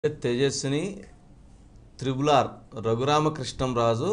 తేజస్విని త్రిబులార్ రఘురామకృష్ణంరాజు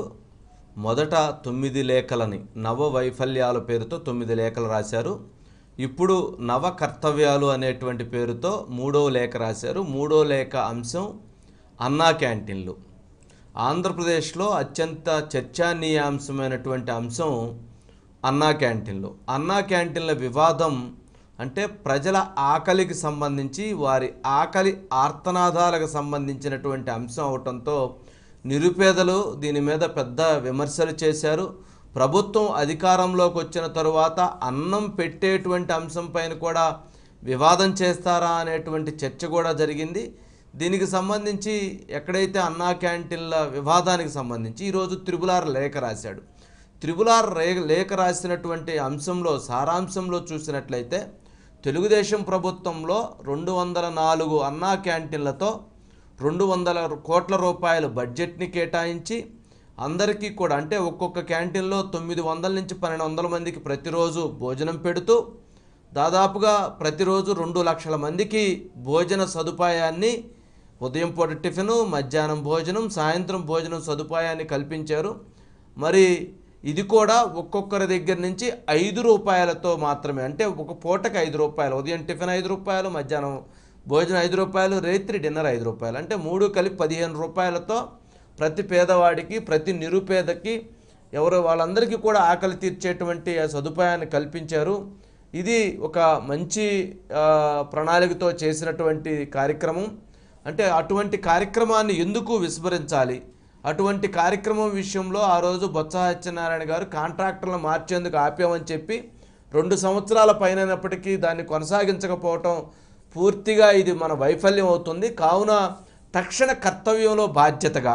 మొదట తొమ్మిది లేఖలని నవ వైఫల్యాల పేరుతో తొమ్మిది లేఖలు రాశారు ఇప్పుడు నవ కర్తవ్యాలు అనేటువంటి పేరుతో మూడో లేఖ రాశారు మూడో లేఖ అంశం అన్నా క్యాంటీన్లు ఆంధ్రప్రదేశ్లో అత్యంత చర్చానీయాంశమైనటువంటి అంశం అన్నా క్యాంటీన్లు అన్నా క్యాంటీన్ల వివాదం అంటే ప్రజల ఆకలికి సంబంధించి వారి ఆకలి ఆర్తనాదాలకు సంబంధించినటువంటి అంశం అవటంతో నిరుపేదలు దీని మీద పెద్ద విమర్శలు చేశారు ప్రభుత్వం అధికారంలోకి వచ్చిన తరువాత అన్నం పెట్టేటువంటి అంశం పైన కూడా వివాదం చేస్తారా అనేటువంటి చర్చ కూడా జరిగింది దీనికి సంబంధించి ఎక్కడైతే అన్నా క్యాంటీన్ల వివాదానికి సంబంధించి ఈరోజు త్రిబులార్ లేఖ రాశాడు త్రిబులార్ రే లేఖ రాసినటువంటి అంశంలో సారాంశంలో చూసినట్లయితే తెలుగుదేశం ప్రభుత్వంలో రెండు వందల నాలుగు అన్నా క్యాంటీన్లతో రెండు వందల కోట్ల రూపాయల బడ్జెట్ని కేటాయించి అందరికీ కూడా అంటే ఒక్కొక్క క్యాంటీన్లో తొమ్మిది వందల నుంచి పన్నెండు వందల మందికి ప్రతిరోజు భోజనం పెడుతూ దాదాపుగా ప్రతిరోజు రెండు లక్షల మందికి భోజన సదుపాయాన్ని ఉదయం పూట టిఫిను మధ్యాహ్నం భోజనం సాయంత్రం భోజనం సదుపాయాన్ని కల్పించారు మరి ఇది కూడా ఒక్కొక్కరి దగ్గర నుంచి ఐదు రూపాయలతో మాత్రమే అంటే ఒక పూటకి ఐదు రూపాయలు ఉదయం టిఫిన్ ఐదు రూపాయలు మధ్యాహ్నం భోజనం ఐదు రూపాయలు రాత్రి డిన్నర్ ఐదు రూపాయలు అంటే మూడు కలిపి పదిహేను రూపాయలతో ప్రతి పేదవాడికి ప్రతి నిరుపేదకి ఎవరు వాళ్ళందరికీ కూడా ఆకలి తీర్చేటువంటి ఆ సదుపాయాన్ని కల్పించారు ఇది ఒక మంచి ఆ, ప్రణాళికతో చేసినటువంటి కార్యక్రమం అంటే అటువంటి కార్యక్రమాన్ని ఎందుకు విస్మరించాలి అటువంటి కార్యక్రమం విషయంలో ఆ రోజు బొత్స సత్యనారాయణ గారు కాంట్రాక్టర్లను మార్చేందుకు ఆపామని చెప్పి రెండు సంవత్సరాల పైనప్పటికీ దాన్ని కొనసాగించకపోవటం పూర్తిగా ఇది మన వైఫల్యం అవుతుంది కావున తక్షణ కర్తవ్యంలో బాధ్యతగా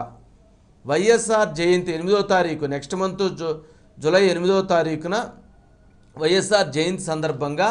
వైఎస్ఆర్ జయంతి ఎనిమిదో తారీఖు నెక్స్ట్ మంత్ జు జూలై ఎనిమిదో తారీఖున వైఎస్ఆర్ జయంతి సందర్భంగా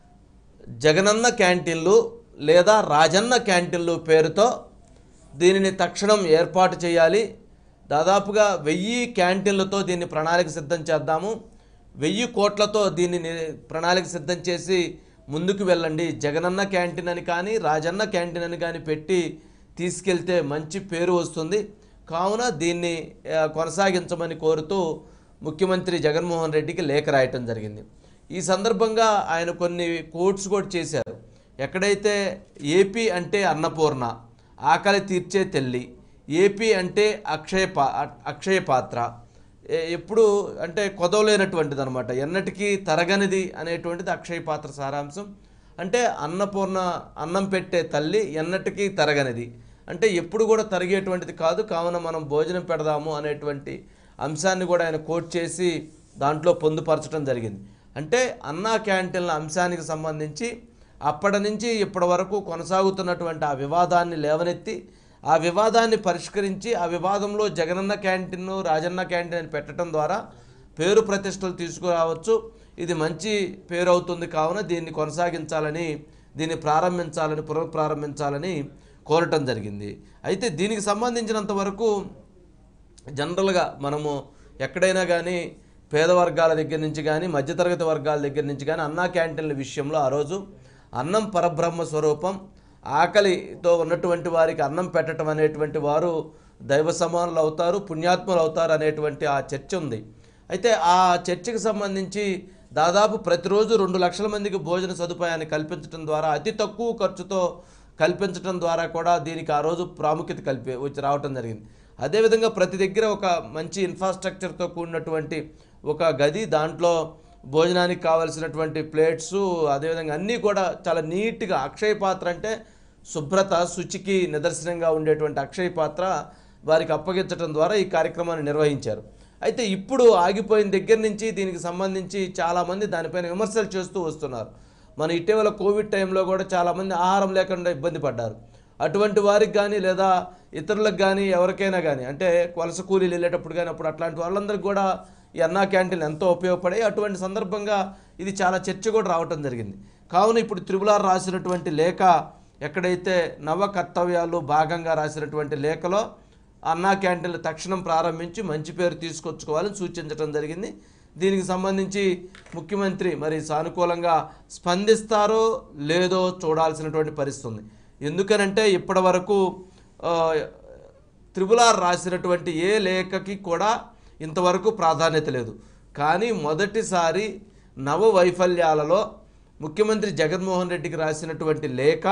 జగనన్న క్యాంటీన్లు లేదా రాజన్న క్యాంటీన్లు పేరుతో దీనిని తక్షణం ఏర్పాటు చేయాలి దాదాపుగా వెయ్యి క్యాంటీన్లతో దీన్ని ప్రణాళిక సిద్ధం చేద్దాము వెయ్యి కోట్లతో దీన్ని ని- ప్రణాళిక సిద్ధం చేసి ముందుకు వెళ్ళండి జగనన్న క్యాంటీన్ అని కానీ రాజన్న క్యాంటీన్ అని కానీ పెట్టి తీసుకెళ్తే మంచి పేరు వస్తుంది కావున దీన్ని ఆ, కొనసాగించమని కోరుతూ ముఖ్యమంత్రి జగన్మోహన్ రెడ్డికి లేఖ రాయటం జరిగింది ఈ సందర్భంగా ఆయన కొన్ని కోట్స్ కూడా చేశారు ఎక్కడైతే ఏపీ అంటే అన్నపూర్ణ ఆకలి తీర్చే తెల్లి ఏపీ అంటే అక్షయ పా అక్షయ పాత్ర ఏ- ఎప్పుడు అంటే కొదవలేనటువంటిది అనమాట ఎన్నటికీ తరగనిది అనేటువంటిది అక్షయ పాత్ర సారాంశం అంటే అన్నపూర్ణ అన్నం పెట్టే తల్లి ఎన్నటికీ తరగనిది అంటే ఎప్పుడు కూడా తరిగేటువంటిది కాదు కావున మనం భోజనం పెడదాము అనేటువంటి అంశాన్ని కూడా ఆయన కోట్ చేసి దాంట్లో పొందుపరచడం జరిగింది అంటే అన్నా క్యాంటీన్ల అంశానికి సంబంధించి అప్పటి నుంచి ఇప్పటి వరకు కొనసాగుతున్నటువంటి ఆ వివాదాన్ని లేవనెత్తి ఆ వివాదాన్ని పరిష్కరించి ఆ వివాదంలో జగనన్న క్యాంటీన్ రాజన్న క్యాంటీన్ అని పెట్టడం ద్వారా పేరు ప్రతిష్టలు తీసుకురావచ్చు ఇది మంచి పేరు అవుతుంది కావున దీన్ని కొనసాగించాలని దీన్ని ప్రారంభించాలని పునఃప్రారంభించాలని కోరటం జరిగింది అయితే దీనికి సంబంధించినంత వరకు జనరల్గా మనము ఎక్కడైనా కానీ పేద వర్గాల దగ్గర నుంచి కానీ మధ్యతరగతి వర్గాల దగ్గర నుంచి కానీ అన్నా క్యాంటీన్ల విషయంలో ఆ రోజు అన్నం పరబ్రహ్మ స్వరూపం ఆకలితో ఉన్నటువంటి వారికి అన్నం పెట్టడం అనేటువంటి వారు దైవ సమానులు అవుతారు పుణ్యాత్ములు అవుతారు అనేటువంటి ఆ చర్చ ఉంది అయితే ఆ చర్చకు సంబంధించి దాదాపు ప్రతిరోజు రెండు లక్షల మందికి భోజన సదుపాయాన్ని కల్పించడం ద్వారా అతి తక్కువ ఖర్చుతో కల్పించడం ద్వారా కూడా దీనికి ఆ రోజు ప్రాముఖ్యత కల్పి వచ్చి రావటం జరిగింది అదేవిధంగా ప్రతి దగ్గర ఒక మంచి ఇన్ఫ్రాస్ట్రక్చర్తో కూడినటువంటి ఒక గది దాంట్లో భోజనానికి కావలసినటువంటి ప్లేట్స్ అదేవిధంగా అన్నీ కూడా చాలా నీట్గా అక్షయ పాత్ర అంటే శుభ్రత శుచికి నిదర్శనంగా ఉండేటువంటి అక్షయ పాత్ర వారికి అప్పగించడం ద్వారా ఈ కార్యక్రమాన్ని నిర్వహించారు అయితే ఇప్పుడు ఆగిపోయిన దగ్గర నుంచి దీనికి సంబంధించి చాలామంది దానిపైన విమర్శలు చేస్తూ వస్తున్నారు మన ఇటీవల కోవిడ్ టైంలో కూడా చాలామంది ఆహారం లేకుండా ఇబ్బంది పడ్డారు అటువంటి వారికి కానీ లేదా ఇతరులకు కానీ ఎవరికైనా కానీ అంటే వలస కూలీలు వెళ్ళేటప్పుడు కానీ అప్పుడు అట్లాంటి వాళ్ళందరికీ కూడా ఈ అన్నా క్యాంటీన్ ఎంతో ఉపయోగపడాయి అటువంటి సందర్భంగా ఇది చాలా చర్చ కూడా రావటం జరిగింది కావున ఇప్పుడు త్రిపులార్ రాసినటువంటి లేఖ ఎక్కడైతే నవ కర్తవ్యాలు భాగంగా రాసినటువంటి లేఖలో అన్నా క్యాంటీన్లు తక్షణం ప్రారంభించి మంచి పేరు తీసుకొచ్చుకోవాలని సూచించడం జరిగింది దీనికి సంబంధించి ముఖ్యమంత్రి మరి సానుకూలంగా స్పందిస్తారో లేదో చూడాల్సినటువంటి పరిస్థితి ఉంది ఎందుకనంటే ఇప్పటి వరకు ఆ, త్రిపులార్ రాసినటువంటి ఏ లేఖకి కూడా ఇంతవరకు ప్రాధాన్యత లేదు కానీ మొదటిసారి నవ వైఫల్యాలలో ముఖ్యమంత్రి జగన్మోహన్ రెడ్డికి రాసినటువంటి లేఖ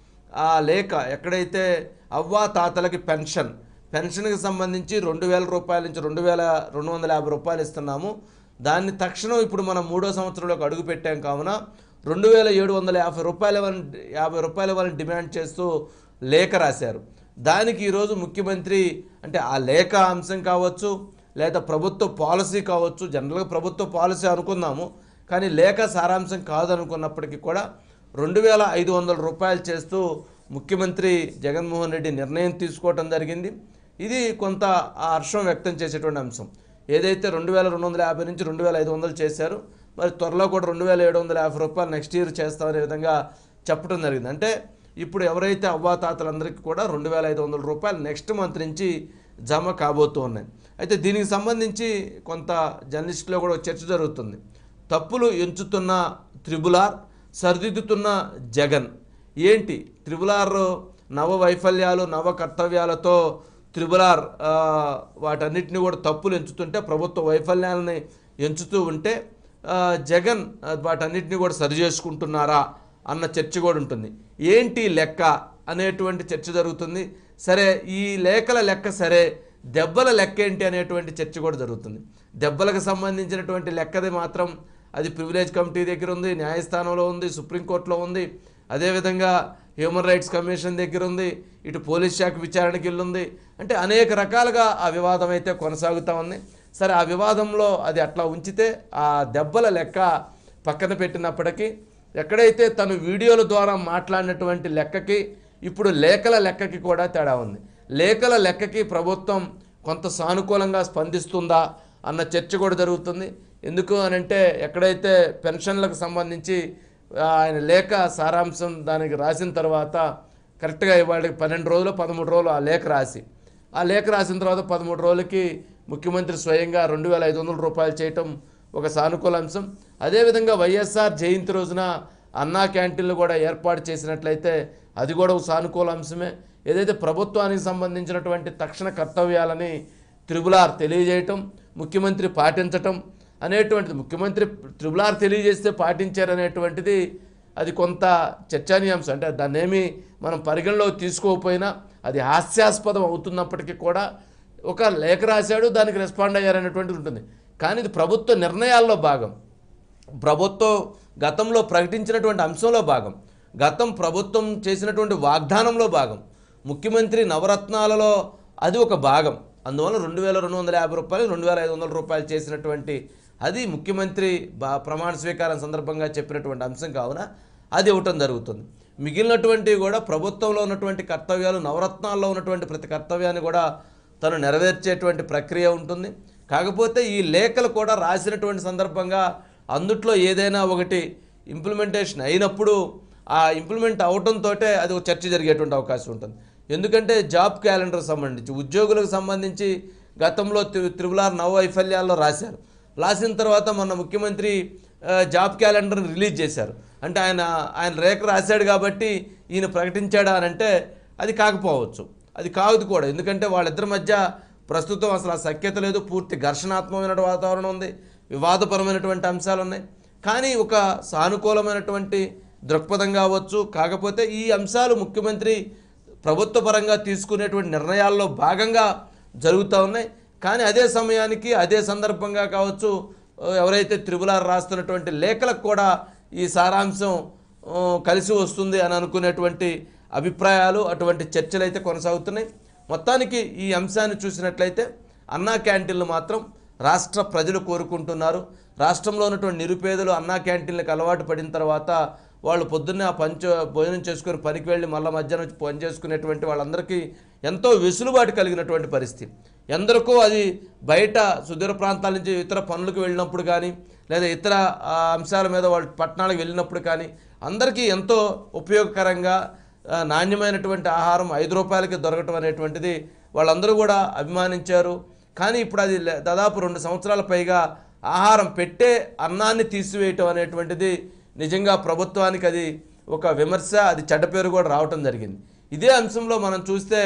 ఆ లేఖ ఎక్కడైతే అవ్వా తాతలకి పెన్షన్ పెన్షన్కి సంబంధించి రెండు వేల రూపాయల నుంచి రెండు వేల రెండు వందల యాభై రూపాయలు ఇస్తున్నాము దాన్ని తక్షణం ఇప్పుడు మనం మూడో సంవత్సరంలోకి అడుగు పెట్టాం కావున రెండు వేల ఏడు వందల యాభై రూపాయల ఇవ్వాలని- యాభై రూపాయల ఇవ్వాలని డిమాండ్ చేస్తూ లేఖ రాశారు దానికి ఈరోజు ముఖ్యమంత్రి అంటే ఆ లేఖ అంశం కావచ్చు లేదా ప్రభుత్వ పాలసీ కావచ్చు జనరల్గా ప్రభుత్వ పాలసీ అనుకుందాము కానీ లేఖ సారాంశం కాదనుకున్నప్పటికీ కూడా రెండు వేల ఐదు వందల రూపాయలు చేస్తూ ముఖ్యమంత్రి జగన్మోహన్ రెడ్డి నిర్ణయం తీసుకోవటం జరిగింది ఇది కొంత ఆ హర్షం వ్యక్తం చేసేటువంటి అంశం ఏదైతే రెండు వేల రెండు వందల యాభై నుంచి రెండు వేల ఐదు వందలు చేశారు మరి త్వరలో కూడా రెండు వేల ఏడు వందల యాభై రూపాయలు నెక్స్ట్ ఇయర్ చేస్తామనే విధంగా చెప్పడం జరిగింది అంటే ఇప్పుడు ఎవరైతే అవ్వాతాతలందరికీ కూడా రెండు వేల ఐదు వందల రూపాయలు నెక్స్ట్ మంత్ నుంచి జమ కాబోతూ ఉన్నాయి అయితే దీనికి సంబంధించి కొంత జర్నలిస్టులో కూడా ఒక చర్చ జరుగుతుంది తప్పులు ఎంచుతున్న త్రిబులార్ సరిదిద్దుతున్న జగన్ ఏంటి త్రిబులార్ నవ వైఫల్యాలు నవ కర్తవ్యాలతో త్రిబులార్ ఆ, వాటన్నిటిని కూడా తప్పులు ఎంచుతుంటే ప్రభుత్వ వైఫల్యాలని ఎంచుతూ ఉంటే ఆ, జగన్ ఆ, వాటన్నిటిని కూడా సరి చేసుకుంటున్నారా అన్న చర్చ కూడా ఉంటుంది ఏంటి లెక్క అనేటువంటి చర్చ జరుగుతుంది సరే ఈ లేఖల లెక్క సరే దెబ్బల లెక్క ఏంటి అనేటువంటి చర్చ కూడా జరుగుతుంది దెబ్బలకు సంబంధించినటువంటి లెక్కది మాత్రం అది ప్రివిలేజ్ కమిటీ దగ్గర ఉంది న్యాయస్థానంలో ఉంది సుప్రీంకోర్టులో ఉంది అదేవిధంగా హ్యూమన్ రైట్స్ కమిషన్ దగ్గర ఉంది ఇటు పోలీస్ శాఖ విచారణకి వెళ్ళుంది అంటే అనేక రకాలుగా ఆ వివాదం అయితే కొనసాగుతూ ఉంది సరే ఆ వివాదంలో అది అట్లా ఉంచితే ఆ దెబ్బల లెక్క పక్కన పెట్టినప్పటికీ ఎక్కడైతే తను వీడియోల ద్వారా మాట్లాడినటువంటి లెక్కకి ఇప్పుడు లేఖల లెక్కకి కూడా తేడా ఉంది లేఖల లెక్కకి ప్రభుత్వం కొంత సానుకూలంగా స్పందిస్తుందా అన్న చర్చ కూడా జరుగుతుంది ఎందుకు అని అంటే ఎక్కడైతే పెన్షన్లకు సంబంధించి ఆ, ఆయన లేఖ సారాంశం దానికి రాసిన తర్వాత కరెక్ట్గా ఇవాళకి పన్నెండు రోజులు పదమూడు రోజులు ఆ లేఖ రాసి ఆ లేఖ రాసిన తర్వాత పదమూడు రోజులకి ముఖ్యమంత్రి స్వయంగా రెండు వేల ఐదు వందల రూపాయలు చేయటం ఒక సానుకూల అంశం అదేవిధంగా వైఎస్ఆర్ జయంతి రోజున అన్నా క్యాంటీన్లు కూడా ఏర్పాటు చేసినట్లయితే అది కూడా ఒక సానుకూల అంశమే ఏదైతే ప్రభుత్వానికి సంబంధించినటువంటి తక్షణ కర్తవ్యాలని త్రిబులార్ తెలియజేయటం ముఖ్యమంత్రి పాటించటం అనేటువంటిది ముఖ్యమంత్రి త్రిబులార్ తెలియజేస్తే పాటించారనేటువంటిది అది కొంత చర్చనీయాంశం అంటే దాన్ని ఏమి మనం పరిగణలో తీసుకోకపోయినా అది హాస్యాస్పదం అవుతున్నప్పటికీ కూడా ఒక లేఖ రాశాడు దానికి రెస్పాండ్ అయ్యారనేటువంటిది ఉంటుంది కానీ ఇది ప్రభుత్వ నిర్ణయాల్లో భాగం ప్రభుత్వం గతంలో ప్రకటించినటువంటి అంశంలో భాగం గతం ప్రభుత్వం చేసినటువంటి వాగ్దానంలో భాగం ముఖ్యమంత్రి నవరత్నాలలో అది ఒక భాగం అందువల్ల రెండు వేల రెండు వందల యాభై రూపాయలు రెండు వేల ఐదు వందల రూపాయలు చేసినటువంటి అది ముఖ్యమంత్రి బా ప్రమాణ స్వీకారం సందర్భంగా చెప్పినటువంటి అంశం కావున అది ఇవ్వటం జరుగుతుంది మిగిలినటువంటివి కూడా ప్రభుత్వంలో ఉన్నటువంటి కర్తవ్యాలు నవరత్నాల్లో ఉన్నటువంటి ప్రతి కర్తవ్యాన్ని కూడా తను నెరవేర్చేటువంటి ప్రక్రియ ఉంటుంది కాకపోతే ఈ లేఖలు కూడా రాసినటువంటి సందర్భంగా అందుట్లో ఏదైనా ఒకటి ఇంప్లిమెంటేషన్ అయినప్పుడు ఆ ఇంప్లిమెంట్ అవటంతో అది ఒక చర్చ జరిగేటువంటి అవకాశం ఉంటుంది ఎందుకంటే జాబ్ క్యాలెండర్ సంబంధించి ఉద్యోగులకు సంబంధించి గతంలో త్రి త్రిపులార్ నవ వైఫల్యాల్లో రాశారు రాసిన తర్వాత మొన్న ముఖ్యమంత్రి ఆ, జాబ్ క్యాలెండర్ని రిలీజ్ చేశారు అంటే ఆయన ఆయన రేఖ రాశాడు కాబట్టి ఈయన ప్రకటించాడా అని అంటే అది కాకపోవచ్చు అది కాదు కూడా ఎందుకంటే వాళ్ళిద్దరి మధ్య ప్రస్తుతం అసలు ఆ సఖ్యత లేదు పూర్తి ఘర్షణాత్మకమైన వాతావరణం ఉంది వివాదపరమైనటువంటి అంశాలు ఉన్నాయి కానీ ఒక సానుకూలమైనటువంటి దృక్పథం కావచ్చు కాకపోతే ఈ అంశాలు ముఖ్యమంత్రి ప్రభుత్వ పరంగా తీసుకునేటువంటి నిర్ణయాల్లో భాగంగా జరుగుతూ ఉన్నాయి కానీ అదే సమయానికి అదే సందర్భంగా కావచ్చు ఎవరైతే త్రిపులార్ రాస్తున్నటువంటి లేఖలకు కూడా ఈ సారాంశం ఆ, కలిసి వస్తుంది అని అనుకునేటువంటి అభిప్రాయాలు అటువంటి చర్చలు అయితే కొనసాగుతున్నాయి మొత్తానికి ఈ అంశాన్ని చూసినట్లయితే అన్నా క్యాంటీన్లు మాత్రం రాష్ట్ర ప్రజలు కోరుకుంటున్నారు రాష్ట్రంలో ఉన్నటువంటి నిరుపేదలు అన్నా క్యాంటీన్లకు అలవాటు పడిన తర్వాత వాళ్ళు పొద్దున్నే ఆ పంచ భోజనం చేసుకొని పనికి వెళ్ళి మళ్ళీ మధ్యాహ్నం వచ్చి పని చేసుకునేటువంటి వాళ్ళందరికీ ఎంతో వెసులుబాటు కలిగినటువంటి పరిస్థితి ఎందరికో అది బయట సుదూర ప్రాంతాల నుంచి ఇతర పనులకు వెళ్ళినప్పుడు కానీ లేదా ఇతర ఆ, అంశాల మీద వాళ్ళు పట్టణాలకు వెళ్ళినప్పుడు కానీ అందరికీ ఎంతో ఉపయోగకరంగా ఆ, నాణ్యమైనటువంటి ఆహారం ఐదు రూపాయలకి దొరకటం అనేటువంటిది వాళ్ళందరూ కూడా అభిమానించారు కానీ ఇప్పుడు అది లే- దాదాపు రెండు సంవత్సరాల పైగా ఆహారం పెట్టే అన్నాన్ని తీసివేయటం అనేటువంటిది నిజంగా ప్రభుత్వానికి అది ఒక విమర్శ అది చెడ్డ పేరు కూడా రావటం జరిగింది ఇదే అంశంలో మనం చూస్తే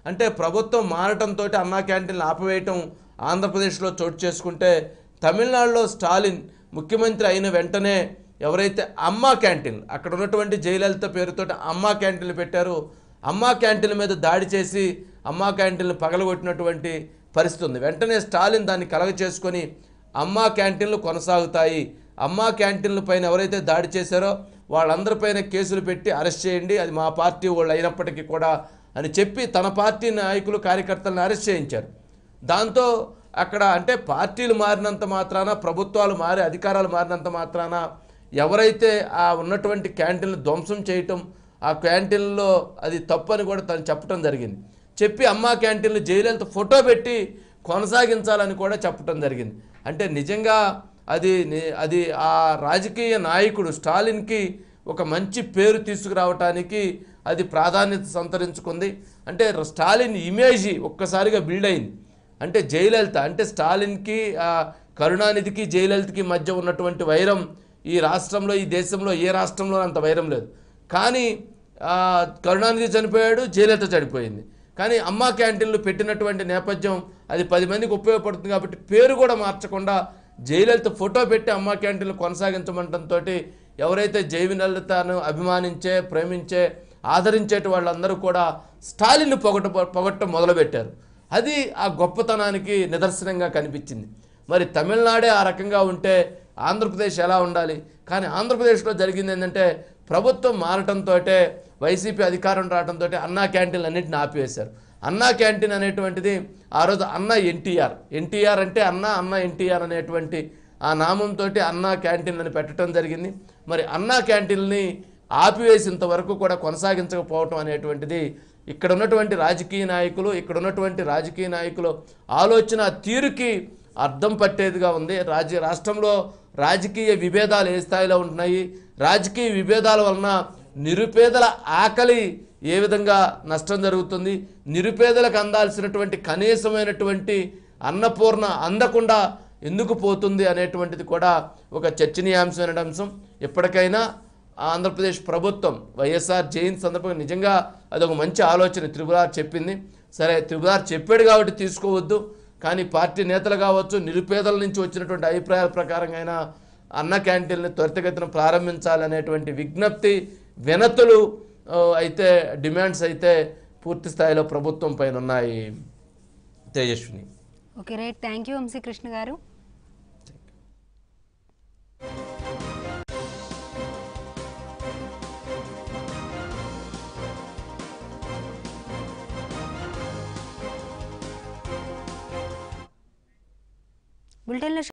అంటే ప్రభుత్వం మారటంతో అన్నా క్యాంటీన్లు ఆపివేయటం ఆంధ్రప్రదేశ్లో చోటు చేసుకుంటే తమిళనాడులో స్టాలిన్ ముఖ్యమంత్రి అయిన వెంటనే ఎవరైతే అమ్మా క్యాంటీన్ అక్కడ ఉన్నటువంటి జయలలిత పేరుతోటి అమ్మా క్యాంటీన్లు పెట్టారో అమ్మా క్యాంటీన్ల మీద దాడి చేసి అమ్మా క్యాంటీన్లు పగలగొట్టినటువంటి పరిస్థితి ఉంది వెంటనే స్టాలిన్ దాన్ని కలగ చేసుకొని అమ్మా క్యాంటీన్లు కొనసాగుతాయి అమ్మా క్యాంటీన్ల పైన ఎవరైతే దాడి చేశారో వాళ్ళందరిపైన కేసులు పెట్టి అరెస్ట్ చేయండి అది మా పార్టీ వాళ్ళు అయినప్పటికీ కూడా అని చెప్పి తన పార్టీ నాయకులు కార్యకర్తలను అరెస్ట్ చేయించారు దాంతో అక్కడ అంటే పార్టీలు మారినంత మాత్రాన ప్రభుత్వాలు మారి అధికారాలు మారినంత మాత్రాన ఎవరైతే ఆ ఉన్నటువంటి క్యాంటీన్లు ధ్వంసం చేయటం ఆ క్యాంటీన్లో అది తప్పు అని కూడా తను చెప్పడం జరిగింది చెప్పి అమ్మా క్యాంటీన్లు జయలలిత ఫోటో పెట్టి కొనసాగించాలని కూడా చెప్పడం జరిగింది అంటే నిజంగా అది ని- అది ఆ రాజకీయ నాయకుడు స్టాలిన్కి ఒక మంచి పేరు తీసుకురావటానికి అది ప్రాధాన్యత సంతరించుకుంది అంటే స్టాలిన్ ఇమేజ్ ఒక్కసారిగా బిల్డ్ అయింది అంటే జయలలిత అంటే స్టాలిన్కి ఆ, కరుణానిధికి జయలలితకి మధ్య ఉన్నటువంటి వైరం ఈ రాష్ట్రంలో ఈ దేశంలో ఏ రాష్ట్రంలో అంత వైరం లేదు కానీ ఆ, కరుణానిధి చనిపోయాడు జయలలిత చనిపోయింది కానీ అమ్మా క్యాంటీన్లు పెట్టినటువంటి నేపథ్యం అది పది మందికి ఉపయోగపడుతుంది కాబట్టి పేరు కూడా మార్చకుండా జయలలిత ఫోటో పెట్టి అమ్మా క్యాంటీన్లు కొనసాగించమంటంతో ఎవరైతే జయలలితను అభిమానించే ప్రేమించే ఆదరించేటి వాళ్ళందరూ కూడా స్టాలిన్ను పొగట పొగట్టం మొదలుపెట్టారు అది ఆ గొప్పతనానికి నిదర్శనంగా కనిపించింది మరి తమిళనాడే ఆ రకంగా ఉంటే ఆంధ్రప్రదేశ్ ఎలా ఉండాలి కానీ ఆంధ్రప్రదేశ్లో జరిగింది ఏంటంటే ప్రభుత్వం మారటంతో వైసీపీ అధికారం రావడంతో అన్నా క్యాంటీన్లు అన్నింటిని ఆపివేశారు అన్నా క్యాంటీన్ అనేటువంటిది ఆ రోజు అన్న ఎన్టీఆర్ ఎన్టీఆర్ అంటే అన్న అన్న ఎన్టీఆర్ అనేటువంటి ఆ నామంతో అన్నా క్యాంటీన్ అని పెట్టడం జరిగింది మరి అన్నా క్యాంటీన్ని ఆపివేసేంత వరకు కూడా కొనసాగించకపోవటం అనేటువంటిది ఇక్కడ ఉన్నటువంటి రాజకీయ నాయకులు ఇక్కడ ఉన్నటువంటి రాజకీయ నాయకులు ఆలోచన తీరుకి అర్థం పట్టేదిగా ఉంది రాజ్య రాష్ట్రంలో రాజకీయ విభేదాలు ఏ స్థాయిలో ఉంటున్నాయి రాజకీయ విభేదాల వలన నిరుపేదల ఆకలి ఏ విధంగా నష్టం జరుగుతుంది నిరుపేదలకు అందాల్సినటువంటి కనీసమైనటువంటి అన్నపూర్ణ అందకుండా ఎందుకు పోతుంది అనేటువంటిది కూడా ఒక చర్చనీయాంశమైన అంశం ఎప్పటికైనా ఆంధ్రప్రదేశ్ ప్రభుత్వం వైఎస్ఆర్ జయంతి సందర్భంగా నిజంగా అదొక మంచి ఆలోచన త్రిపురార్ చెప్పింది సరే త్రిపురార్ చెప్పాడు కాబట్టి తీసుకోవద్దు కానీ పార్టీ నేతలు కావచ్చు నిరుపేదల నుంచి వచ్చినటువంటి అభిప్రాయాల ప్రకారంగా అయినా అన్న క్యాంటీన్ని త్వరితగతిన ప్రారంభించాలనేటువంటి విజ్ఞప్తి వినతులు ఆ, అయితే డిమాండ్స్ అయితే పూర్తి స్థాయిలో ప్రభుత్వం పైన ఉన్నాయి Tejaswini okay right thank you Vamsi Krishna garu బులెటిన్లో